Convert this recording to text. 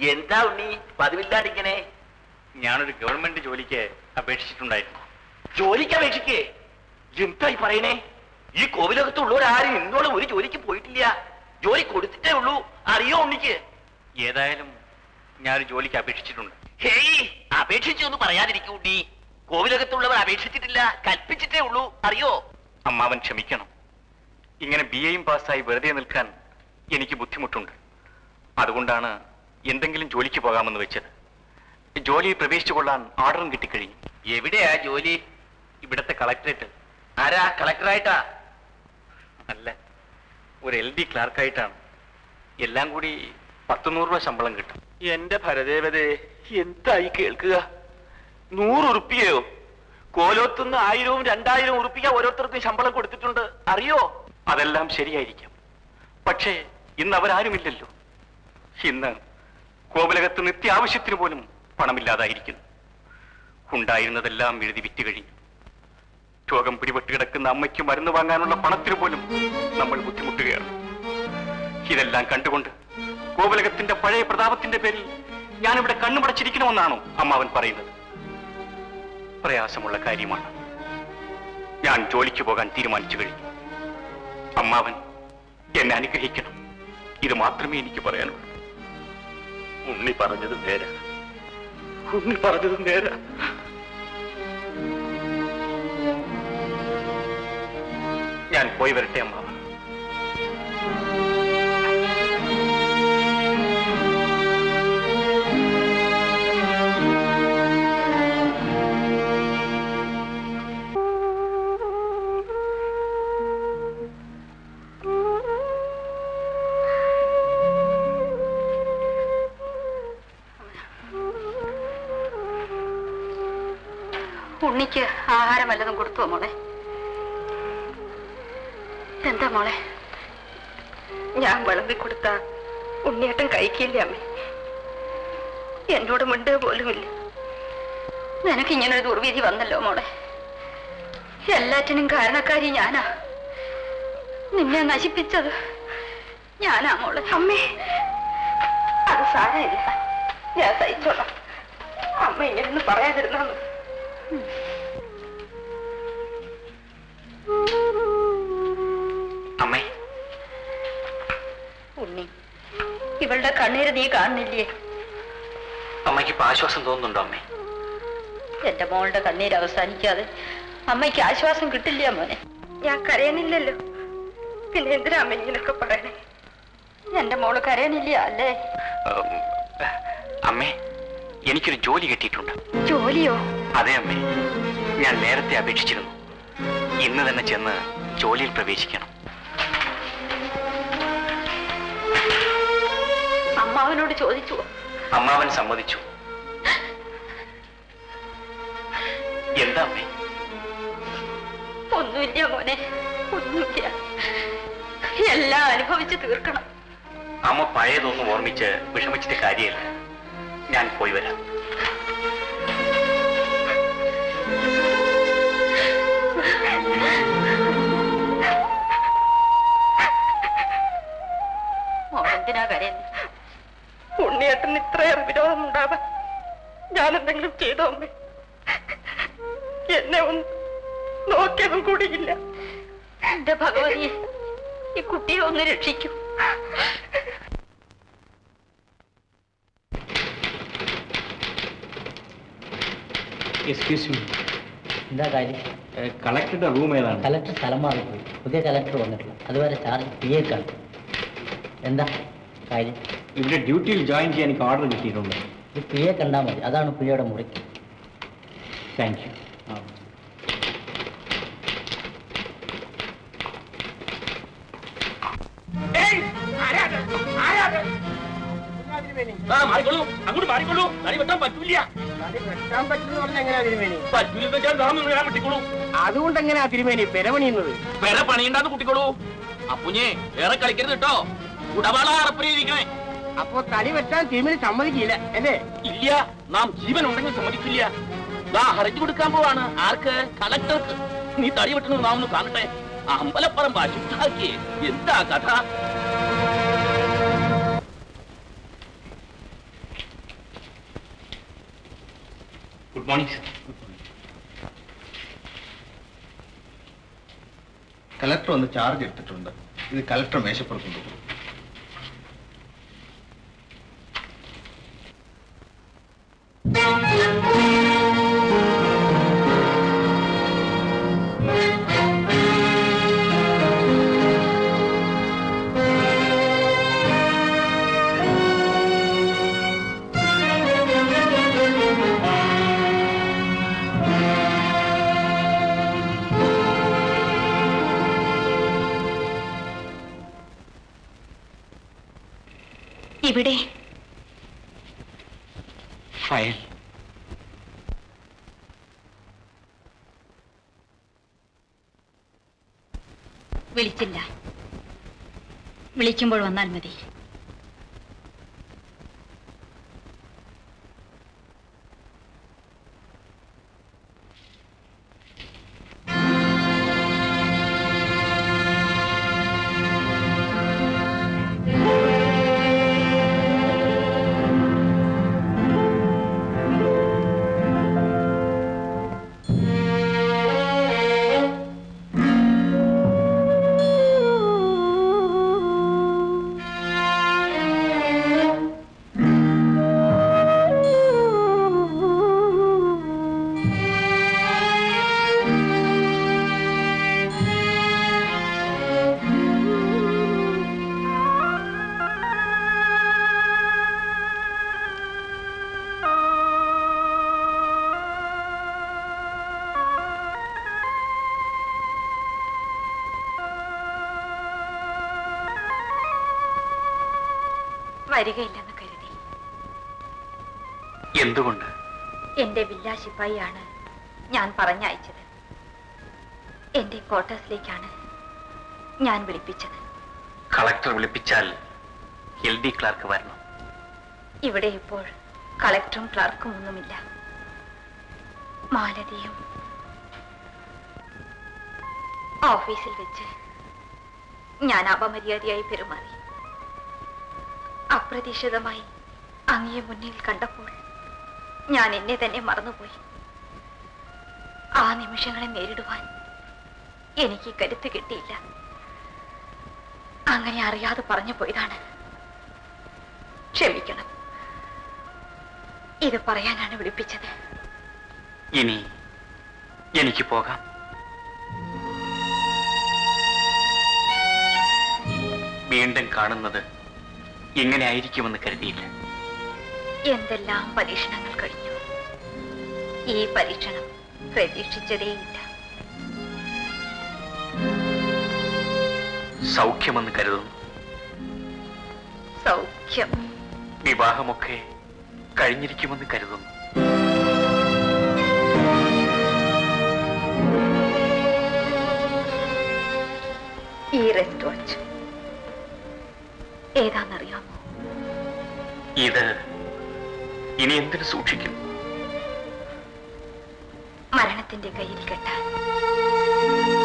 എന്താ ഉണ്ണി പതിവില്ലാണ്ടിങ്ങനെ ഞാനൊരു ഗവൺമെന്റ് ജോലിക്ക് അപേക്ഷിച്ചിട്ടുണ്ടായിരുന്നു ജോലിക്ക് അപേക്ഷിക്കേ എന്തായി പറയണേ ഈ കോവിലകത്തുള്ളവരാരും ഇന്നോളം ഒരു ജോലിക്ക് പോയിട്ടില്ല ജോലി കൊടുത്തിട്ടേ ഉള്ളൂ അറിയോ ഉണ്ണിക്ക് ഏതായാലും ഞാനൊരു ജോലിക്ക് അപേക്ഷിച്ചിട്ടുണ്ട് ഹേയ് അപേക്ഷിച്ചൊന്നും പറയാതിരിക്കൂ ഉണ്ണി കോവിലകത്തുള്ളവർ അപേക്ഷിച്ചിട്ടില്ല കൽപ്പിച്ചിട്ടേ ഉള്ളൂ അറിയോ അമ്മാവൻ ക്ഷമിക്കണം ഇങ്ങനെ ബി എയും പാസ്സായി വെറുതെ നിൽക്കാൻ എനിക്ക് ബുദ്ധിമുട്ടുണ്ട് അതുകൊണ്ടാണ് എന്തെങ്കിലും ജോലിക്ക് പോകാമെന്ന് വെച്ചത് ജോലിയിൽ പ്രവേശിച്ചു കൊള്ളാൻ ഓർഡറും കിട്ടിക്കഴിഞ്ഞു എവിടെയാ ജോലി ഇവിടത്തെ കളക്ടറേറ്റ് ആരാ കളക്ടറായിട്ടാ അല്ല ഒരു എൽ ഡി ക്ലാർക്കായിട്ടാണ് എല്ലാം കൂടി പത്ത് നൂറ് രൂപ ശമ്പളം കിട്ടും എന്റെ ഭരദേവതേ എന്തായി കേൾക്കുക നൂറ് ഉറുപ്പികയോ കോലോത്തുനിന്ന് ആയിരവും രണ്ടായിരവും ഉറുപ്പിക ഓരോരുത്തർക്കും ശമ്പളം കൊടുത്തിട്ടുണ്ട് അറിയോ അതെല്ലാം ശരിയായിരിക്കാം പക്ഷേ ഇന്ന് അവരാരുമില്ലല്ലോ ഇന്ന് കോവിലകത്ത് നിത്യാവശ്യത്തിന് പോലും പണമില്ലാതായിരിക്കുന്നു ഉണ്ടായിരുന്നതെല്ലാം എഴുതി വിറ്റ് കഴിഞ്ഞു രോഗം പിടിപെട്ട് കിടക്കുന്ന അമ്മയ്ക്ക് മരുന്ന് വാങ്ങാനുള്ള പണത്തിന് പോലും നമ്മൾ ബുദ്ധിമുട്ടുകയാണ് ഇതെല്ലാം കണ്ടുകൊണ്ട് കോവിലകത്തിന്റെ പഴയ പ്രതാപത്തിന്റെ പേരിൽ ഞാനിവിടെ കണ്ണുമടച്ചിരിക്കണമെന്നാണോ അമ്മാവൻ പറയുന്നത് പ്രയാസമുള്ള കാര്യമാണ് ഞാൻ ജോലിക്ക് പോകാൻ തീരുമാനിച്ചു കഴിഞ്ഞു അമ്മാവൻ എന്നെ അനുഗ്രഹിക്കണം ഇത് മാത്രമേ എനിക്ക് പറയാനുള്ളൂ ഉണ്ണി പറഞ്ഞത് നേരാ ഉണ്ണി പറഞ്ഞത് നേരാ ഞാൻ പോയി വരട്ടെ അമ്മാവൻ ഉണ്ണിക്ക് ആഹാരം വല്ലതും കൊടുത്തുവോ മോളെ എന്താ മോളെ ഞാൻ വിളമ്പി കൊടുത്ത ഉണ്ണിയേട്ടൻ കഴിക്കില്ല അമ്മേ എന്നോട് മിണ്ടുക പോലുമില്ല നിനക്ക് ഇങ്ങനെ ഒരു ദുർവിധി വന്നല്ലോ മോളെ എല്ലാറ്റിനും കാരണക്കാരി ഞാനാ നിന്നെ നശിപ്പിച്ചത് ഞാനാ മോളെ അമ്മേ അത് സാരമില്ല ഞാൻ സഹിച്ചോളാം അമ്മ ഇങ്ങനെയൊന്നും പറയാതിരുന്നു അമ്മേ ഉണ്ണി ഇവളുടെ കണ്ണീര് നീ കാണുന്നില്ലേ അമ്മയ്ക്ക് ഇപ്പൊ ആശ്വാസം തോന്നുന്നുണ്ടോ അമ്മേ എന്റെ മോളുടെ കണ്ണീര് അവസാനിക്കാതെ അമ്മയ്ക്ക് ആശ്വാസം കിട്ടില്ല മോനെ ഞാൻ കരയണില്ലല്ലോ പിന്നെ എന്തിനാ അമ്മ ഇങ്ങനെയൊക്കെ പറയണേ എന്റെ മോള് കരയണില്ല അല്ലേ ഉം, അമ്മേ എനിക്കൊരു ജോലി കിട്ടിയിട്ടുണ്ട് ജോലിയോ അതെ അമ്മേ ഞാൻ നേരത്തെ അപേക്ഷിച്ചിരുന്നു ഇന്ന് തന്നെ ചെന്ന് ജോലിയിൽ പ്രവേശിക്കണം അമ്മാവനോട് ചോദിച്ചു അമ്മാവൻ സമ്മതിച്ചു എന്താ അമ്മേ ഒന്നുമില്ല മോനെ ഒന്നുമില്ല എല്ലാം അനുഭവിച്ച് തീർക്കണം അമ്മ പഴയതൊന്നും ഓർമ്മിച്ച് വിഷമിച്ചിട്ട് കാര്യമില്ല ഞാൻ പോയി വരാം മോളെന്തിനാ കരയുന്നത് ഉണ്ണിയേട്ടന് ഇത്രയേറെ വിരോധം ഉണ്ടാവാൻ ഞാൻ എന്തെങ്കിലും ചെയ്തോ അമ്മേ എന്നെ ഒന്ന് നോക്കിയതും കൂടിയില്ല എന്റെ ഭഗവതി ഈ കുട്ടിയെ ഒന്ന് രക്ഷിക്കൂ എക്സ്ക്യൂസ് മീ എന്താ കാര്യം കളക്ടറുടെ റൂം ഏതാണ് കലക്ടർ സ്ഥലം മാറിപ്പോയി പുതിയ കലക്ടർ വന്നിട്ടില്ല അതുവരെ ചാർജ് പി എക്കാണ് എന്താ കാര്യം ഇവിടെ ഡ്യൂട്ടിയിൽ ജോയിൻ ചെയ്യാൻ എനിക്ക് ഓർഡർ കിട്ടിയിട്ടുണ്ട് ഇത് പി എ കണ്ടാൽ മതി അതാണ് പിയുടെ മുറി താങ്ക് യു ആ മാറിക്കൊള്ളൂ അങ്ങോട്ട് മാറിക്കൊള്ളൂ തടി വെട്ടാൻ പറ്റൂല പറ്റൂലെന്ന് വെച്ചാൽ നാം ഞാൻ വെട്ടിക്കോളൂ അതുകൊണ്ട് എങ്ങനെയാ തിരുമേനി പെരപണിയുന്നത് വേറെ പണിയുണ്ടാന്ന് കുട്ടിക്കോളൂ അപ്പുഞ്ഞേ വേറെ കളിക്കരുത് കേട്ടോ ഉടവാള അറപ്പരിയിരിക്കണേ അപ്പോ തടി വെട്ടാൻ തിരുമേനി സമ്മതിക്കില്ല അല്ലേ ഇല്ല നാം ജീവൻ ഉണ്ടെങ്കിൽ സമ്മതിക്കില്ല ദാ ഹർജി കൊടുക്കാൻ പോവാണ് ആർക്ക് കളക്ടർക്ക് നീ തടി വെട്ടുന്നത് നാം ഒന്ന് കാണട്ടെ അമ്പലപ്പറമ്പ് അശുദ്ധാക്കി എന്താ കഥ ഗുഡ് മോർണിംഗ് സർ കലക്ടർ ഒന്ന് ചാർജ് എടുത്തിട്ടുണ്ട് ഇത് കലക്ടർ മേശപ്പുറത്ത് കൊണ്ടുപോകും ഇവിടെ ഫയൽ വിളിച്ചില്ല വിളിക്കുമ്പോൾ വന്നാൽ മതി വരികയില്ലെന്ന് കരുതി എന്തുകൊണ്ട് എന്റെ വില്ലാ ശിപ്പായിയാണ് ഞാൻ പറഞ്ഞയച്ചത് എന്റെ ക്വാർട്ടേഴ്സിലേക്കാണ് ഞാൻ വിളിപ്പിച്ചത് കളക്ടർ വിളിപ്പിച്ചാൽ എൽ ഡി ക്ലാർക്ക് വരണം ഇവിടെ ഇപ്പോൾ കളക്ടറും ക്ലർക്കും ഒന്നുമില്ല മാലതിയും ഓഫീസിൽ വെച്ച് ഞാൻ അപമര്യാദയായി പെരുമാറി അപ്രതീക്ഷിതമായി അങ്ങയെ മുന്നിൽ കണ്ടപ്പോൾ ഞാൻ എന്നെ തന്നെ മറന്നുപോയി ആ നിമിഷങ്ങളെ നേരിടുവാൻ എനിക്ക് കരുത്ത് കിട്ടിയില്ല അങ്ങനെ അറിയാതെ പറഞ്ഞു പോയതാണ് ക്ഷമിക്കണം ഇത് പറയാനാണ് വിളിപ്പിച്ചത് ഇനി എനിക്ക് പോകാം വീണ്ടും കാണുന്നത് ഇങ്ങനെ ആയിരിക്കുമെന്ന് കരുതിയില്ല എന്തെല്ലാം പരീക്ഷണങ്ങൾ കഴിഞ്ഞു ഈ പരീക്ഷണം പ്രതീക്ഷിച്ചതേയില്ല സൗഖ്യമെന്ന് കരുതുന്നു സൗഖ്യം വിവാഹമൊക്കെ കഴിഞ്ഞിരിക്കുമെന്ന് കരുതുന്നു ഈ റെസ്റ്റ് വാച്ച് ഏതാണെന്നറിയാമോ ഇത് ഇനി എന്തിനു സൂക്ഷിക്കും മരണത്തിന്റെ കയ്യിൽ കെട്ടാൻ